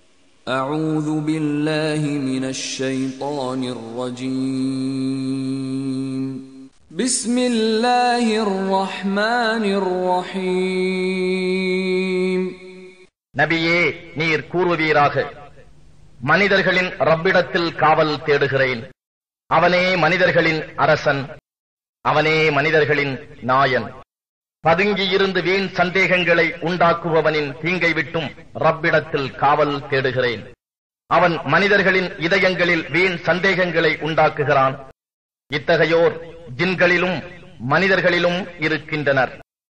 أعوذ بالله من الشيطان الرجيم بسم الله الرحمن الرحيم நபியே நீர் கூறுவீராக மனிதர்களின் ரப்பிடத்தில் காவல் தேடுகிறேன் அவனே மனிதர்களின் அரசன் அவனே மனிதர்களின் நாயன் பதுங்கியிருந்து வீண் சந்தேகங்களை உண்டாக்குபவனின் தீங்கை விட்டும் ரப்பிடத்தில் காவல் தேடுகிறேன் அவன் மனிதர்களின் இதயங்களில் வீண் சந்தேகங்களை உண்டாக்குகிறான் இத்தகையோர் ஜின்களிலும் மனிதர்களிலும் இருக்கின்றனர்